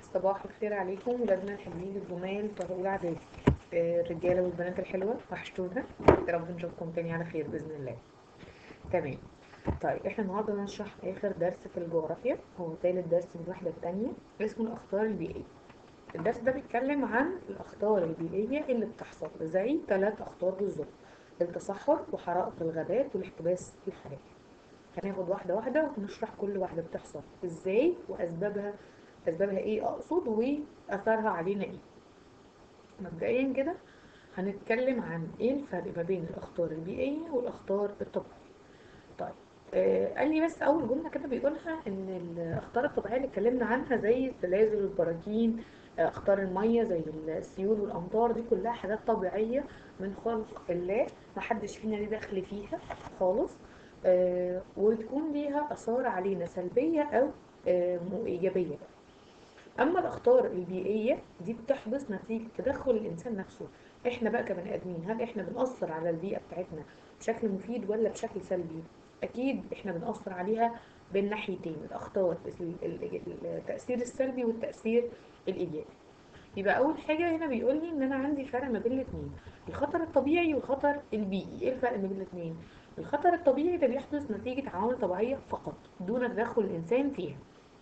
صباح الخير عليكم ولادنا الحلوين الجمال بتوع اولى اعدادي آه، الرجاله والبنات الحلوه وحشتونا يا رب نشوفكم تاني على خير باذن الله تمام طيب احنا النهارده هنشرح اخر درس في الجغرافيا هو تالت درس من الوحده الثانيه اسمه الاخطار البيئيه الدرس ده بيتكلم عن الاخطار البيئيه اللي بتحصل زي ثلاث اخطار بالظبط التصحر وحرائق الغابات والاحتباس الحراري هناخد واحده واحده ونشرح كل واحده بتحصل ازاي واسبابها اسبابها ايه اقصد واثرها علينا ايه مبدئيا كده هنتكلم عن ايه الفرق ما بين الاخطار البيئيه والاخطار الطبيعيه طيب آه قال لي بس اول جمله كده بيقولها ان الاخطار الطبيعيه اللي اتكلمنا عنها زي الزلازل والبراكين آه، اخطار الميه زي السيول والامطار دي كلها حاجات طبيعيه من خلق الله محدش فينا ليه دخل فيها خالص آه وتكون ليها اثار علينا سلبيه او آه ايجابيه اما الاخطار البيئيه دي بتحدث نتيجه تدخل الانسان نفسه احنا بقى كبني ادمين هل احنا بنأثر على البيئه بتاعتنا بشكل مفيد ولا بشكل سلبي اكيد احنا بنأثر عليها بالناحيتين الاخطار ال- ال- التأثير السلبي والتأثير الايجابي يبقى اول حاجه هنا بيقول لي ان انا عندي فرق ما بين الاثنين الخطر الطبيعي والخطر البيئي ايه الفرق ما بين الاثنين الخطر الطبيعي ده بيحدث نتيجه عوامل طبيعيه فقط دون تدخل الانسان فيها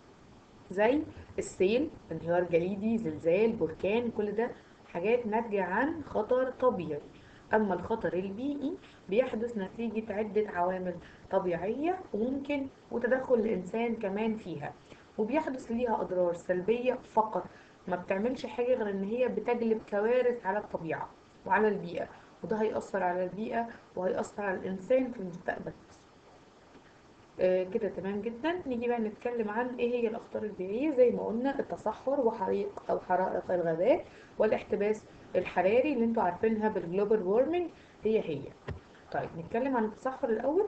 زي السيل انهيار جليدي زلزال بركان كل ده حاجات ناتجة عن خطر طبيعي أما الخطر البيئي بيحدث نتيجة عدة عوامل طبيعية وممكن وتدخل الإنسان كمان فيها وبيحدث ليها أضرار سلبية فقط ما بتعملش حاجة غير إن هي بتجلب كوارث على الطبيعة وعلى البيئة وده هيأثر على البيئة وهيأثر على الإنسان في المستقبل آه، كده تمام جدا نيجي بقى نتكلم عن ايه هي الاخطار البيئيه زي ما قلنا التصحر وحريق او حرائق الغابات والاحتباس الحراري اللي انتوا عارفينها بالجلوبال وورمنج هي هي طيب نتكلم عن التصحر الاول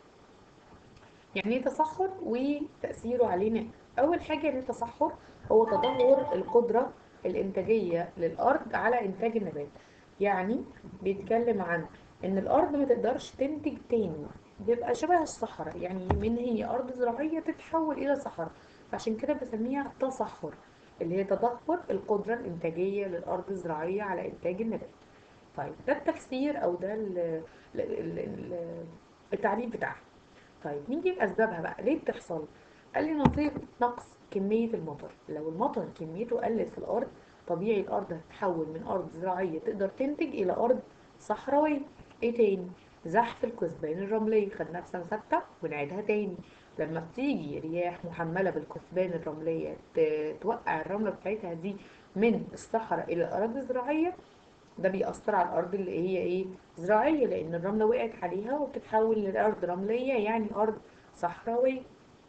يعني ايه تصحر وتاثيره علينا اول حاجه يعني التصحر هو تدهور القدره الانتاجيه للارض على انتاج النبات يعني بيتكلم عن ان الارض ما تقدرش تنتج تاني بيبقى شبه الصحراء يعني من هي ارض زراعيه تتحول الى صحراء عشان كده بسميها تصحر اللي هي تدهور القدره الانتاجيه للارض الزراعيه على انتاج النبات طيب ده التفسير او ده ال- ال- ال- التعريف بتاعها طيب نيجي لاسبابها بقى ليه بتحصل قال لي نتيجه نقص كميه المطر لو المطر كميته قلت في الارض طبيعي الارض هتتحول من ارض زراعيه تقدر تنتج الى ارض صحراويه ايه تاني زحف الكثبان الرمليه خدناها في سنه سته ونعيدها تاني لما بتيجي رياح محمله بالكثبان الرمليه ت- توقع الرمله بتاعتها دي من الصحراء الى الاراضي الزراعيه ده بيأثر على الأرض اللي هي إيه زراعية لأن الرملة وقعت عليها وبتتحول لأرض رملية يعني أرض صحراوية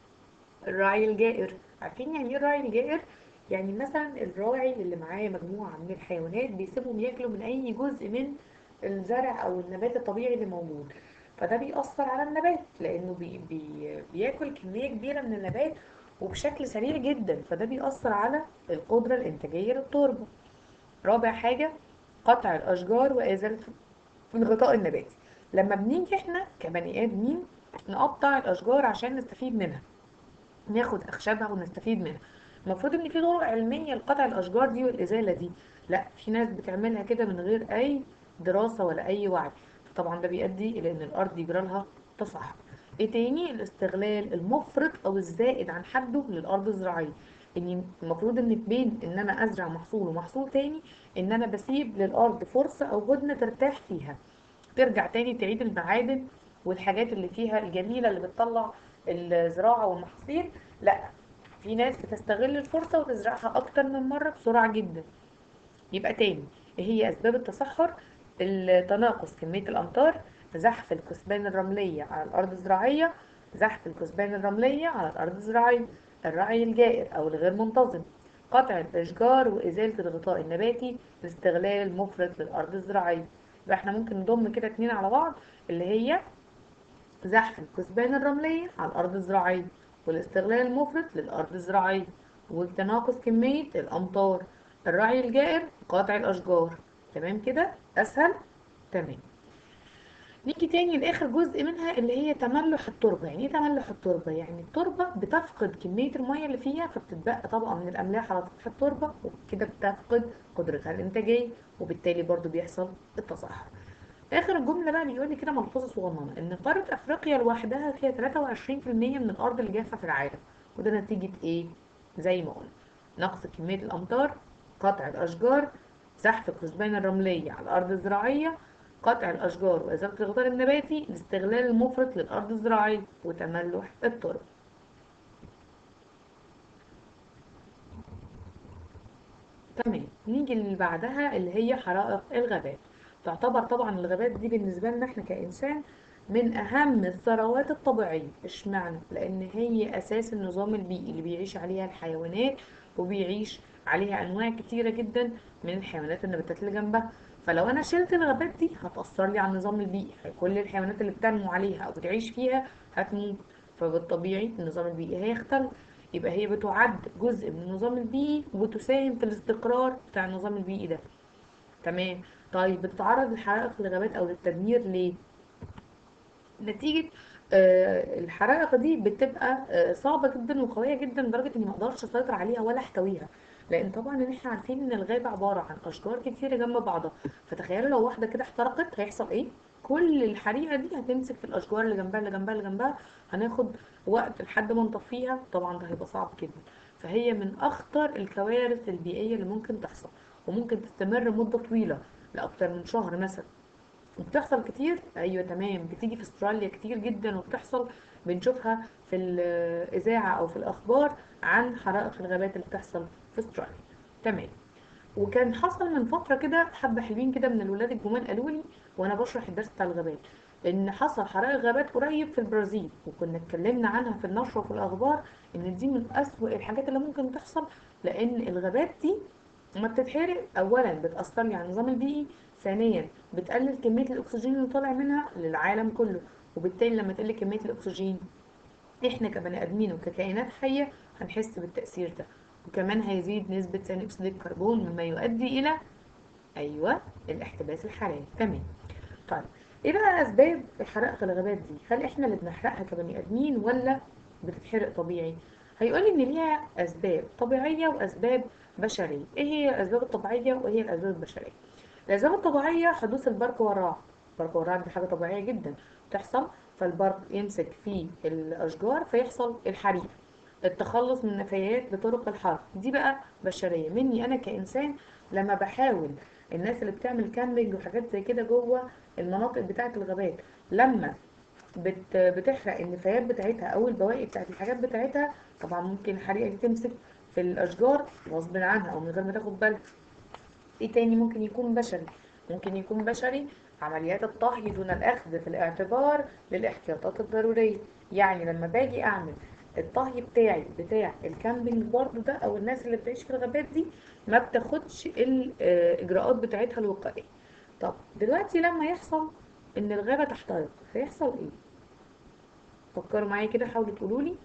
الراعي الجائر عارفين يعني إيه الراعي الجائر؟ يعني مثلا الراعي اللي معاه مجموعة من الحيوانات بيسيبهم ياكلوا من أي جزء من الزرع أو النبات الطبيعي اللي موجود فده بيأثر على النبات لأنه بي بي بياكل كمية كبيرة من النبات وبشكل سريع جدا فده بيأثر على القدرة الإنتاجية للتربة رابع حاجة قطع الأشجار وإزالة الغطاء النباتي لما بنيجي احنا كبني آدمين نقطع الأشجار عشان نستفيد منها ناخد أخشابها ونستفيد منها المفروض إن في طرق علمية لقطع الأشجار دي والإزالة دي لا في ناس بتعملها كده من غير أي دراسة ولا أي وعي طبعا ده بيؤدي إلى إن الأرض يجرى لها تصحر ايه تاني الاستغلال المفرط او الزائد عن حده للارض الزراعيه ان المفروض ان بين ان انا ازرع محصول ومحصول تاني ان انا بسيب للارض فرصه او هدنه ترتاح فيها ترجع تاني تعيد المعادن والحاجات اللي فيها الجميله اللي بتطلع الزراعه والمحاصيل لا في ناس بتستغل الفرصه وتزرعها اكتر من مره بسرعه جدا يبقى تاني ايه هي اسباب التصحر التناقص كميه الامطار زحف الكثبان الرمليه على الارض الزراعيه زحف الكثبان الرمليه على الارض الزراعيه الرعي الجائر او الغير منتظم قطع الاشجار وازاله الغطاء النباتي الاستغلال المفرط للارض الزراعيه يبقى احنا ممكن نضم كده اتنين على بعض اللي هي زحف الكثبان الرمليه على الارض الزراعيه والاستغلال المفرط للارض الزراعيه وتناقص كميه الامطار الرعي الجائر قطع الاشجار تمام كده اسهل تمام نيجي تاني لاخر جزء منها اللي هي تملح التربه يعني ايه تملح التربه يعني التربه بتفقد كميه الميه اللي فيها فبتتبقى طبقه من الاملاح على سطح التربه وكده بتفقد قدرتها الانتاجيه وبالتالي برضو بيحصل التصحر اخر الجمله بقى بيقول لي كده ملحوظه صغننه ان قاره افريقيا لوحدها فيها 23% من الارض الجافه في العالم وده نتيجه ايه زي ما قلنا نقص كميه الامطار قطع الاشجار زحف الكثبان الرمليه على الارض الزراعيه قطع الاشجار وازاله الغطاء النباتي الاستغلال المفرط للارض الزراعيه وتملح التربه تمام نيجي اللي بعدها اللي هي حرائق الغابات تعتبر طبعا الغابات دي بالنسبة لنا احنا كإنسان من أهم الثروات الطبيعية اشمعنى؟ لأن هي أساس النظام البيئي اللي بيعيش عليها الحيوانات وبيعيش عليها أنواع كتيرة جدا من الحيوانات والنباتات اللي جنبها فلو أنا شلت الغابات دي هتأثر لي على النظام البيئي كل الحيوانات اللي بتنمو عليها أو بتعيش فيها هتموت فبالطبيعي النظام البيئي هيختل يبقى هي بتعد جزء من النظام البيئي وبتساهم في الاستقرار بتاع النظام البيئي ده تمام طيب بتتعرض للحرائق الغابات او للتدمير ليه نتيجة آه الحرائق دي بتبقى آه صعبة جدا وقوية جدا لدرجة اني مقدرش اسيطر عليها ولا احتويها لان طبعا ان احنا عارفين ان الغابة عبارة عن اشجار كتيرة جنب بعضها فتخيلوا لو واحدة كده احترقت هيحصل ايه كل الحريقة دي هتمسك في الاشجار اللي جنبها اللي جنبها اللي جنبها هناخد وقت لحد ما نطفيها طبعا ده هيبقى صعب جدا فهي من اخطر الكوارث البيئية اللي ممكن تحصل وممكن تستمر مدة طويلة لأكتر من شهر مثلا وبتحصل كتير ايوه تمام بتيجي في استراليا كتير جدا وبتحصل بنشوفها في الاذاعه او في الاخبار عن حرائق الغابات اللي بتحصل في استراليا تمام وكان حصل من فتره كده حبه حلوين كده من الولاد الجمال قالوا لي وانا بشرح الدرس بتاع الغابات ان حصل حرائق غابات قريب في البرازيل وكنا اتكلمنا عنها في النشر وفي الاخبار ان دي من اسوأ الحاجات اللي ممكن تحصل لان الغابات دي لما بتتحرق اولا بتاثر لي على النظام البيئي ثانيا بتقلل كميه الاكسجين اللي طالع منها للعالم كله وبالتالي لما تقل كميه الاكسجين احنا كبني ادمين وككائنات حيه هنحس بالتاثير ده وكمان هيزيد نسبه ثاني اكسيد الكربون مما يؤدي الى ايوه الاحتباس الحراري تمام طيب ايه بقى اسباب حرائق الغابات دي هل احنا اللي بنحرقها كبني ادمين ولا بتتحرق طبيعي هيقولي ان ليها اسباب طبيعيه واسباب بشريه ايه هي الاسباب الطبيعيه وايه هي الاسباب البشريه الاسباب الطبيعيه حدوث البرق والرعد البرق والرعد دي حاجه طبيعيه جدا تحصل فالبرق يمسك في الاشجار فيحصل الحريق التخلص من النفايات بطرق الحرق دي بقى بشريه مني انا كانسان لما بحاول الناس اللي بتعمل كامبينج وحاجات زي كده جوه المناطق بتاعه الغابات لما بت بتحرق النفايات بتاعتها او البواقي بتاعت الحاجات بتاعتها طبعا ممكن الحريقه دي تمسك في الاشجار غصب عنها او من غير ما تاخد بالها ايه تاني ممكن يكون بشري ممكن يكون بشري عمليات الطهي دون الاخذ في الاعتبار للاحتياطات الضروريه يعني لما باجي اعمل الطهي بتاعي بتاع الكامبينج برضه ده او الناس اللي بتعيش في الغابات دي ما بتاخدش الاجراءات بتاعتها الوقائيه طب دلوقتي لما يحصل ان الغابه تحترق هيحصل ايه فكروا معايا كده حاولوا تقولوا لي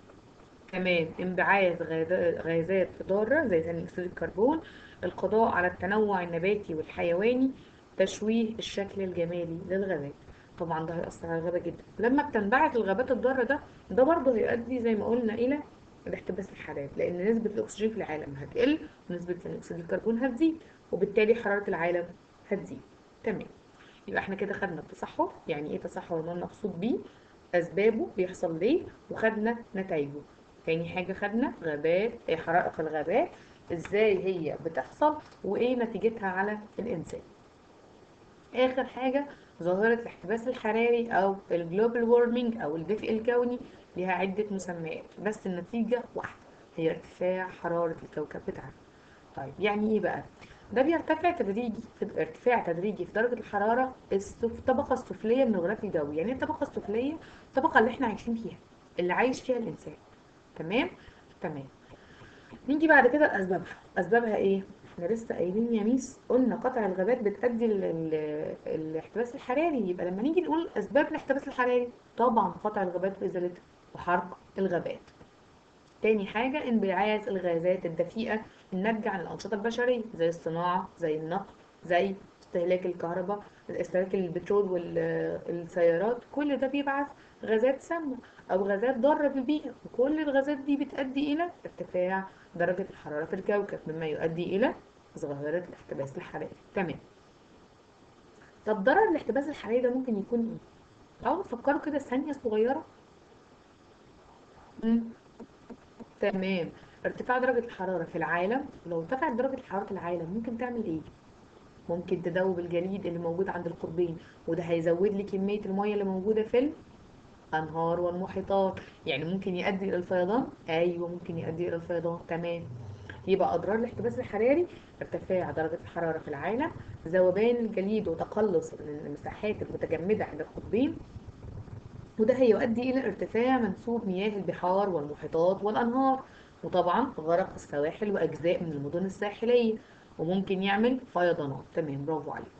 تمام انبعاث غازات ضاره زي ثاني اكسيد الكربون القضاء على التنوع النباتي والحيواني تشويه الشكل الجمالي للغابات طبعا ده هيأثر على الغابة جدا لما بتنبعث الغابات الضارة ده ده برضه هيؤدي زي ما قلنا إلى الاحتباس الحراري لأن نسبة الأكسجين في العالم هتقل ونسبة ثاني أكسيد الكربون هتزيد وبالتالي حرارة العالم هتزيد تمام يبقى احنا كده خدنا التصحر يعني ايه تصحر وما المقصود بيه أسبابه بيحصل ليه وخدنا نتائجه تاني حاجة خدنا غابات ايه حرائق الغابات ازاي هي بتحصل وايه نتيجتها على الانسان اخر حاجة ظاهرة الاحتباس الحراري او الجلوبال وورمينج او الدفء الكوني لها عدة مسميات بس النتيجة واحدة هي ارتفاع حرارة الكوكب بتاعنا طيب يعني ايه بقى ده بيرتفع تدريجي في ارتفاع تدريجي في درجة الحرارة الطبقة السفلية من الغلاف الجوي يعني الطبقة السفلية الطبقة اللي احنا عايشين فيها اللي عايش فيها الانسان تمام تمام نيجي بعد كده لاسبابها اسبابها ايه احنا لسه قايلين يا ميس قلنا قطع الغابات بتؤدي الاحتباس الحراري يبقى لما نيجي نقول اسباب الاحتباس الحراري طبعا قطع الغابات وازالتها وحرق الغابات تاني حاجة انبعاث الغازات الدفيئة الناتجة عن الأنشطة البشرية زي الصناعة زي النقل زي استهلاك الكهرباء استهلاك البترول والسيارات كل ده بيبعث غازات سامة أو غازات ضارة بالبيئة وكل الغازات دي بتؤدي إلى ارتفاع درجة الحرارة في الكوكب مما يؤدي إلى ظاهرة الاحتباس الحراري تمام طب ضرر الاحتباس الحراري ده ممكن يكون ايه؟ أو فكروا كده ثانية صغيرة مم. تمام ارتفاع درجة الحرارة في العالم لو ارتفعت درجة حرارة العالم ممكن تعمل ايه؟ ممكن تذوب الجليد اللي موجود عند القطبين وده هيزود لي كمية المية اللي موجودة في الأنهار والمحيطات يعني ممكن يؤدي إلى الفيضان أيوة ممكن يؤدي إلى الفيضان تمام يبقى أضرار الاحتباس الحراري ارتفاع درجة الحرارة في العالم ذوبان الجليد وتقلص المساحات المتجمدة عند القطبين وده هيؤدي إلى ارتفاع منسوب مياه البحار والمحيطات والأنهار وطبعا غرق السواحل وأجزاء من المدن الساحلية وممكن يعمل فيضانات تمام برافو عليك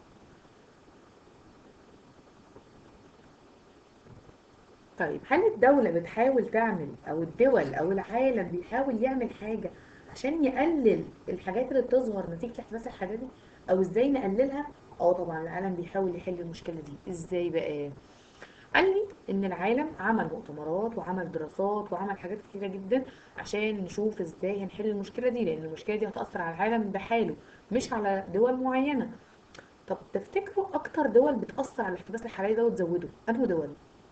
طيب هل الدولة بتحاول تعمل أو الدول أو العالم بيحاول يعمل حاجة عشان يقلل الحاجات اللي بتظهر نتيجة الاحتباس الحراري أو إزاي نقللها؟ اه طبعا العالم بيحاول يحل المشكلة دي إزاي بقى؟ قال لي ان العالم عمل مؤتمرات وعمل دراسات وعمل حاجات كتيره جدا عشان نشوف ازاي هنحل المشكله دي لان المشكله دي هتاثر على العالم بحاله مش على دول معينه طب تفتكروا اكتر دول بتاثر على الاحتباس الحراري ده وتزوده انهي دول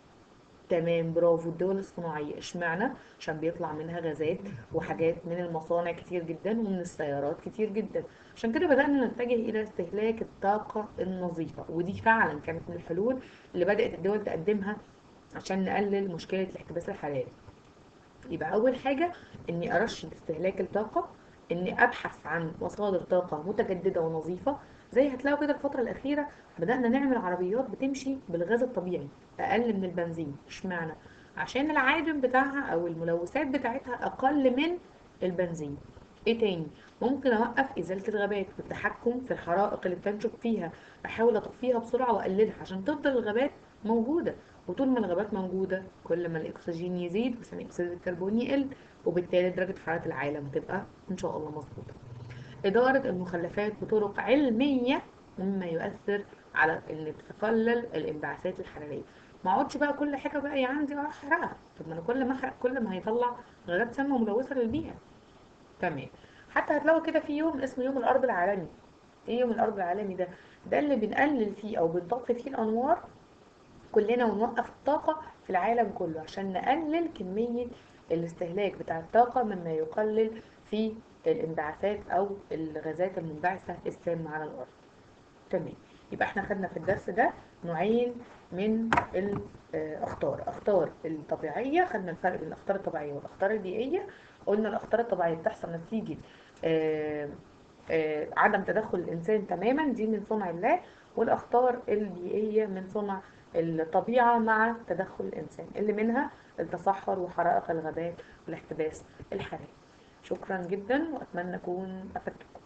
تمام برافو الدول الصناعيه اشمعنى عشان بيطلع منها غازات وحاجات من المصانع كتير جدا ومن السيارات كتير جدا عشان كده بدأنا نتجه إلى استهلاك الطاقة النظيفة ودي فعلا كانت من الحلول اللي بدأت الدول تقدمها عشان نقلل مشكلة الاحتباس الحراري يبقى أول حاجة إني أرشد استهلاك الطاقة إني أبحث عن مصادر طاقة متجددة ونظيفة زي هتلاقوا كده الفترة الأخيرة بدأنا نعمل عربيات بتمشي بالغاز الطبيعي أقل من البنزين اشمعنى؟ عشان العادم بتاعها أو الملوثات بتاعتها أقل من البنزين ايه تاني ممكن اوقف ازاله الغابات والتحكم في الحرائق اللي بتنشط فيها احاول اطفيها بسرعه واقللها عشان تفضل الغابات موجوده وطول ما الغابات موجوده كل ما الاكسجين يزيد وثاني اكسيد الكربون يقل وبالتالي درجه حراره العالم هتبقى ان شاء الله مظبوطه اداره المخلفات بطرق علميه مما يؤثر على ان تقلل الانبعاثات الحراريه ما اقعدش بقى كل حاجه بقى عندي احرقها طب ما انا كل ما احرق كل ما هيطلع غازات سامه ملوثه للبيئه تمام حتى هتلاقوا كده في يوم اسمه يوم الارض العالمي ايه يوم الارض العالمي ده ده اللي بنقلل فيه او بنطفي فيه الانوار كلنا ونوقف الطاقة في العالم كله عشان نقلل كمية الاستهلاك بتاع الطاقة مما يقلل في الانبعاثات او الغازات المنبعثة السامة على الارض تمام يبقى احنا خدنا في الدرس ده نوعين من الاخطار اخطار الطبيعية خدنا الفرق بين الاخطار الطبيعية والاخطار البيئية قلنا الاخطار الطبيعية بتحصل نتيجة آآ آآ عدم تدخل الانسان تماما دي من صنع الله والاخطار البيئية من صنع الطبيعة مع تدخل الانسان اللي منها التصحر وحرائق الغابات والاحتباس الحراري شكرا جدا واتمنى اكون افدتكم